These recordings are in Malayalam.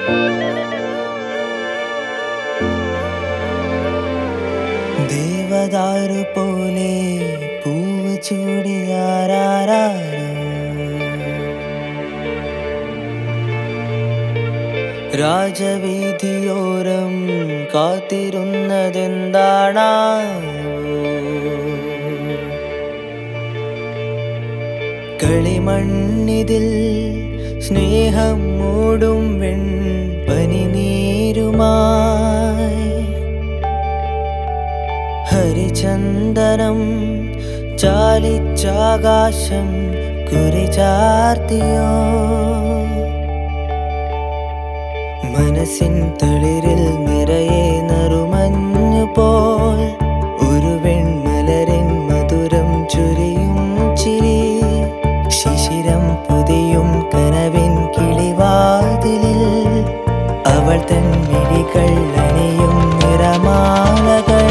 ദേവദാരു പോലെ പൂവ് ചൂടിയാരാരോ രാജവീതിയോരം കാത്തിരുന്നതെന്താണാ കളിമണ്ണിതിൽ സ്നേഹം മൂടും വെൺ പനിനീരുമായി ഹരിചന്ദനം ചാലിച്ചാകാശം കുറിചാർത്തിയോ മനസ്സിൻ തളിരിൽ നിറയെ നറുമഞ്ഞു പോൽ ഒരു വെൺമലരിൻ മധുരം ചുരിയും ചിരി ശിശിരം പുതിയും കനവിൻ കിളിവാതിലിൽ അവൾ തൻ മിഴികൾ അണിയും നിറമാലകൾ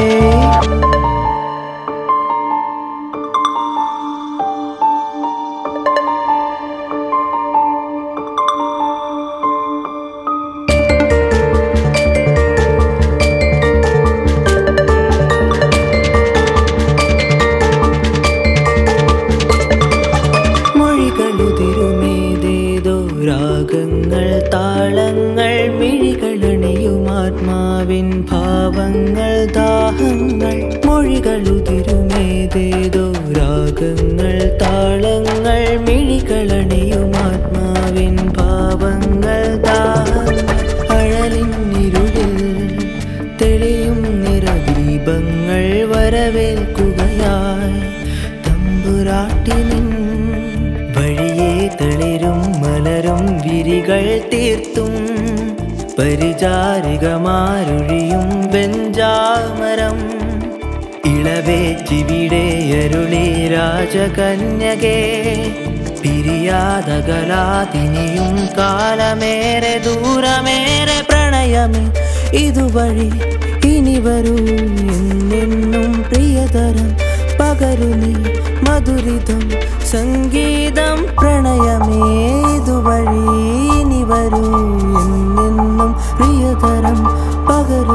മൊഴികളുതിരുമേതേതോ രാഗങ്ങൾ താളങ്ങൾ മിഴികളണിയും ആത്മാവിൻ ഭാവങ്ങൾ ദാഹങ്ങൾ മൊഴികളുതിരുമേതേതോ രാഗങ്ങൾ താളങ്ങൾ മിഴികളണിയും ആത്മാവിൻ ഭാവങ്ങൾ ദാഹങ്ങൾ അഴലിന്നിരുളിൽ തെളിയും നിറദീപങ്ങൾ വരവേൽക്കുകയായി തമ്പുരാട്ടിനിൻ വഴിയെ തളിരും മലരും വിരികൾ തീർത്തും പരിചാരികമാരൊഴിയും വെഞ്ചാമരം ഇളവേ ചിവിടെ അരുളി രാജകന്യകേ പിരിയാതകലാതിനിയും കാലമേറെ ദൂരമേറെ പ്രണയമേ ഇതുവഴി ഇനി വരൂ എന്നെന്നും പ്രിയതരം പകരുമേ മധുരിതം സംഗീതം പ്രണയമേ ഇതുവഴി ഇനി വരൂ എന്നെന്നും പ്രിയതരം പകരു